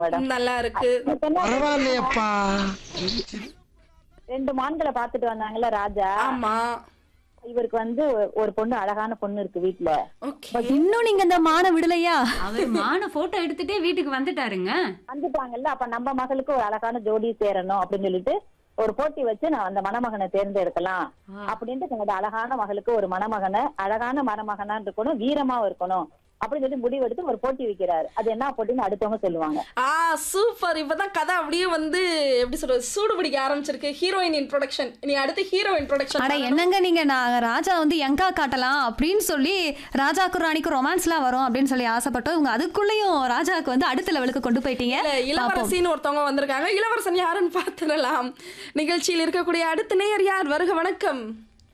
Madam நல்லா இருக்கு பரவாயில்லையப்பா ரெண்டு மான்களை பாத்துட்டு வந்தாங்கல்ல ராஜா ஆமா இவருக்கு வந்து ஒரு பொண்ணு அழகான பொண்ணு இருக்கு வீட்டுல ஓகே இன்னும் நீங்க இந்த மான விடலையா அவர் மான போட்டோ எடுத்துட்டே வீட்டுக்கு வந்துட்டாருங்க வந்துட்டாங்கல்ல அப்ப நம்ம மகளுக்கு ஒரு அழகான ஜோடி சேரணும் அப்படின்னு சொல்லிட்டு ஒரு போட்டி வச்சு நான் அந்த மணமகனை தேர்ந்தெடுக்கலாம் அப்படின்ட்டு தன்னோட அழகான மகளுக்கு ஒரு மணமகனை அழகான மணமகனா இருக்கணும் வீரமாவும் இருக்கணும் அப்படின்னு சொல்லி முடிவெடுத்து ஒரு போட்டி வைக்கிறாரு அது என்ன போட்டின்னு அடுத்தவங்க சொல்லுவாங்க ஆ சூப்பர் இப்பதான் கதை அப்படியே வந்து எப்படி சொல்றது சூடு பிடிக்க ஆரம்பிச்சிருக்கு ஹீரோயின் இன்ட்ரோடக்ஷன் நீ அடுத்து ஹீரோ அட இன்ட்ரோடக்ஷன் என்னங்க நீங்க நான் ராஜா வந்து எங்கா காட்டலாம் அப்படின்னு சொல்லி ராஜாக்கு ராணிக்கு ரொமான்ஸ்லாம் வரும் அப்படின்னு சொல்லி ஆசைப்பட்டோம் இவங்க அதுக்குள்ளேயும் ராஜாவுக்கு வந்து அடுத்த லெவலுக்கு கொண்டு போயிட்டீங்க பாப்போம். இளவரசின்னு ஒருத்தவங்க வந்திருக்காங்க இளவரசன் யாருன்னு பார்த்துடலாம் நிகழ்ச்சியில் இருக்கக்கூடிய அடுத்த நேயர் யார் வருக வணக்கம்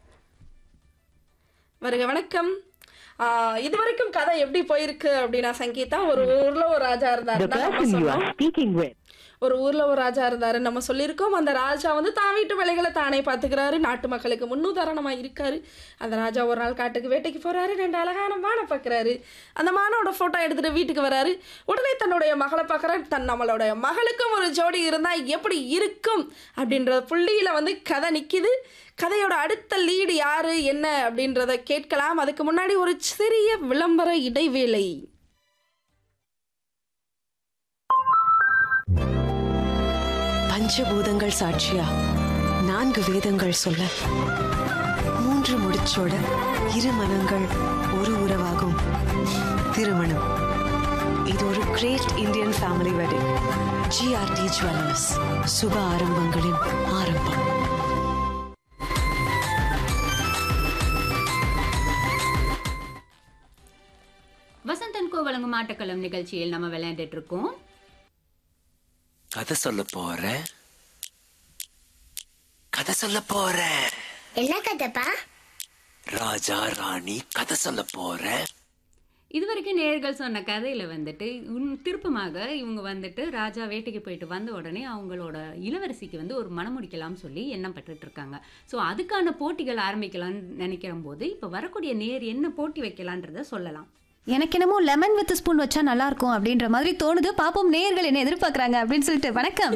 வருக வணக்கம் ஆ, இது வரைக்கும் கதை எப்படி போயிருக்கு அப்படின்னா சங்கீதா ஒரு ஊர்ல ஒரு ராஜா இருந்தாரு நம்ம சொன்னோம். ஒரு ஊர்ல ஒரு ராஜா இருந்தாரு நம்ம சொல்லியிருக்கோம் அந்த ராஜா வந்து தான் வீட்டு வேலைகளை தானே பாத்துக்கிறாரு நாட்டு மக்களுக்கு முன்னுதாரணமா இருக்காரு அந்த ராஜா ஒரு நாள் காட்டுக்கு வேட்டைக்கு போறாரு ரெண்டு அழகான மானை பார்க்கறாரு அந்த மானோட போட்டோ எடுத்துட்டு வீட்டுக்கு வராரு உடனே தன்னுடைய மகளை பார்க்கறாரு தன் நம்மளுடைய மகளுக்கும் ஒரு ஜோடி இருந்தா எப்படி இருக்கும் அப்படின்ற புள்ளியில வந்து கதை நிக்குது கதையோட அடுத்த லீடு யாரு என்ன அப்படின்றத கேட்கலாம் அதுக்கு முன்னாடி ஒரு சிறிய விளம்பர இடைவேளை பஞ்சபூதங்கள் சாட்சியா நான்கு வேதங்கள் சொல்ல மூன்று முடிச்சோட இரு மனங்கள் ஒரு உறவாகும் திருமணம் இது ஒரு great Indian family wedding GRT jewellers சுப ஆரம்பங்களின் ஆரம்பம் வசந்தன் கோ வழங்கும் ஆட்டக்களம் நிகழ்ச்சியில் நம்ம விளையாண்டுட்டு இருக்கோம் கதை சொல்ல போறேன் கதை சொல்ல போறேன் என்ன கதைப்பா ராஜா ராணி கதை சொல்ல போறேன் இதுவரைக்கும் நேர்கள் சொன்ன கதையில வந்துட்டு உன் திருப்பமாக இவங்க வந்துட்டு ராஜா வேட்டைக்கு போயிட்டு வந்த உடனே அவங்களோட இளவரசிக்கு வந்து ஒரு மணமுடிக்கலாம் சொல்லி எண்ணம் பட்டுட்டு இருக்காங்க ஸோ அதுக்கான போட்டிகள் ஆரம்பிக்கலாம்னு நினைக்கிற போது இப்போ வரக்கூடிய நேர் என்ன போட்டி வைக்கலான்றத சொல்லலாம் எனக்கு என்னமோ லெமன் வித் ஸ்பூன் வச்சா நல்லா இருக்கும் அப்படின்ற மாதிரி தோணுது பாப்போம் நேயர்கள் என்ன எதிர்பார்க்கறாங்க அப்படின்னு சொல்லிட்டு வணக்கம்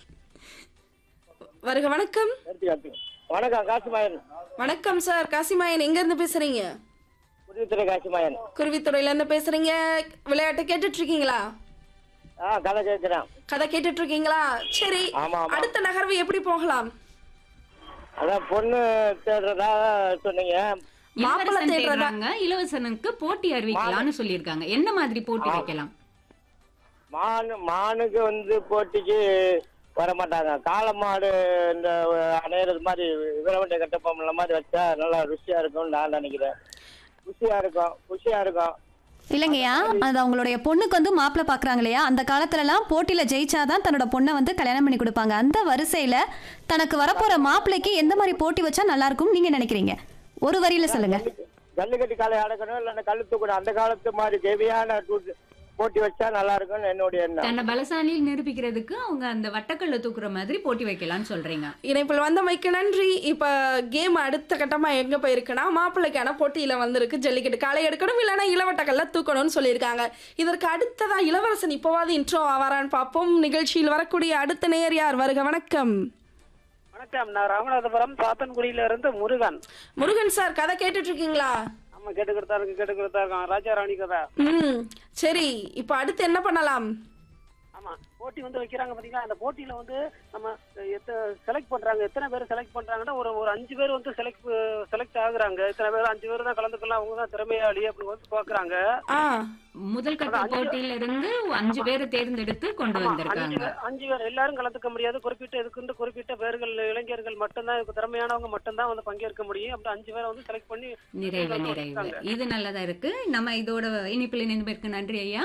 வருக வணக்கம் வணக்கம் காசிமாயன் வணக்கம் சார் காசிமாயன் எங்க இருந்து பேசுறீங்க புதுத்துறை காசிமாயன் குருவித்துறையில இருந்து பேசுறீங்க விளையாட்டு கேட்டுட்டு இருக்கீங்களா ஆ கதை கேட்கிறேன் கதை கேட்டுட்டு இருக்கீங்களா சரி ஆமா, ஆமா. அடுத்த நகர்வு எப்படி போகலாம் அதான் பொண்ணு தேடுறதா சொன்னீங்க மாப்பிள்ளை இளவரசன் தேடுறதா தேடுறாங்க இளவரசனுக்கு போட்டி அறிவிக்கலாம்னு சொல்லியிருக்காங்க என்ன மாதிரி போட்டி வைக்கலாம் மானு மானுக்கு வந்து போட்டிக்கு வர மாட்டாங்க காளை மாடு இந்த அணையிறது மாதிரி விரவண்டை கட்டப்பொம்மல மாதிரி வச்சா நல்லா ருசியா இருக்கும்னு நான் நினைக்கிறேன் ருசியா இருக்கும் ருசியா இருக்கும் இல்லைங்கய்யா அது அவங்களுடைய பொண்ணுக்கு வந்து மாப்பிள்ளை பார்க்குறாங்க இல்லையா அந்த காலத்துலலாம் போட்டியில் ஜெயிச்சாதான் தன்னோட பொண்ணை வந்து கல்யாணம் பண்ணி கொடுப்பாங்க அந்த வரிசையில் தனக்கு வரப்போகிற மாப்பிள்ளைக்கு எந்த மாதிரி போட்டி வச்சா நல்லா இருக்கும்னு நீங்கள் நினைக்கிறீங்க ஒரு வரியில் சொல்லுங்க ஜல்லிக்கட்டு காலை அடக்கணும் இல்லைன்னா கல்லு தூக்கணும் அந்த காலத்து மாதிரி தேவையான டூ- போட்டி வச்சா நல்லா இருக்கும்னு என்னுடைய எண்ணம் தன்னை பலசாலியில் நிரூபிக்கிறதுக்கு அவங்க அந்த வட்டக்கல்ல தூக்குற மாதிரி போட்டி வைக்கலாம்னு சொல்றீங்க இணைப்பில் வந்தமைக்கு நன்றி இப்ப கேம் அடுத்த கட்டமா எங்க போயிருக்குன்னா மாப்பிள்ளைக்கான போட்டியில வந்திருக்கு ஜல்லிக்கட்டு காலை எடுக்கணும் இல்லைன்னா இளவட்டக்கல்ல தூக்கணும்னு சொல்லியிருக்காங்க இதற்கு அடுத்ததா இளவரசன் இப்போவாது இன்ட்ரோ ஆவாரான்னு பார்ப்போம் நிகழ்ச்சியில் வரக்கூடிய அடுத்த நேயர் யார் வருக வணக்கம் வணக்கம் நான் ராமநாதபுரம் சாத்தன்குடியில இருந்து முருகன் முருகன் சார் கதை கேட்டுட்டு இருக்கீங்களா நம்ம கேட்டு கொடுத்தா இருக்கு கேட்டு கொடுத்தா இருக்கோம் ராஜா ராணி கதை ம் சரி இப்போ அடுத்து என்ன பண்ணலாம் ஆமா போட்டி வந்து வைக்கிறாங்க பாத்தீங்களா அந்த போட்டியில வந்து நம்ம செலக்ட் பண்றாங்க எத்தனை பேர் செலக்ட் பண்றாங்கன்னா ஒரு ஒரு அஞ்சு பேர் வந்து செலக்ட் செலக்ட் ஆகுறாங்க இத்தனை பேர் அஞ்சு பேர் தான் கலந்துக்கலாம் அவங்க தான் திறமையாளி அப்படி வந்து பாக்குறாங்க ஆ முதல் கட்ட போட்டியில இருந்து அஞ்சு பேரை தேர்ந்தெடுத்து கொண்டு அஞ்சு வந்திருக்காங்க பேர் அஞ்சு பேர் எல்லாரும் கலந்துக்க முடியாது குறிப்பிட்ட இதுக்கு குறிப்பிட்ட பேர்கள் இளைஞர்கள் மட்டும்தான் இதுக்கு திறமையானவங்க மட்டும்தான் வந்து பங்கேற்க முடியும் அப்படி அஞ்சு பேரை வந்து செலக்ட் பண்ணி நிறைவு நிறைவு இது நல்லதா இருக்கு நம்ம இதோட இனிப்பில் இணைந்து பேருக்கு நன்றி ஐயா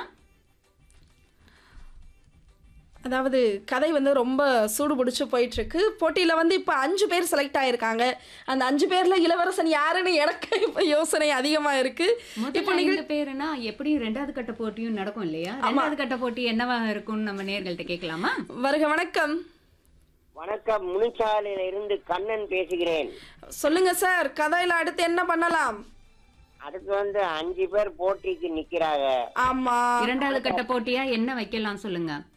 அதாவது கதை வந்து ரொம்ப சூடு பிடிச்சி போயிட்டு இருக்கு போட்டியில வந்து இப்போ அஞ்சு பேர் செலக்ட் ஆயிருக்காங்க அந்த அஞ்சு பேர்ல இளவரசன் யாருன்னு எனக்கு இப்போ யோசனை அதிகமா இருக்கு இப்போ முதல்ல நீங்கள் ரெண்டு பேருனா எப்படியும் ரெண்டாவது கட்ட போட்டியும் நடக்கும் இல்லையா ரெண்டாவது கட்ட போட்டி என்னவா இருக்கும்னு நம்ம நேர்கள்ட்ட கேட்கலாமா வருக வணக்கம் வணக்கம் முனிச்சாலையில இருந்து கண்ணன் பேசுகிறேன் சொல்லுங்க சார் கதையில அடுத்து என்ன பண்ணலாம் அதுக்கு வந்து அஞ்சு பேர் போட்டிக்கு நிக்கிறாங்க ஆமா இரண்டாவது கட்ட போட்டியா என்ன வைக்கலாம் சொல்லுங்க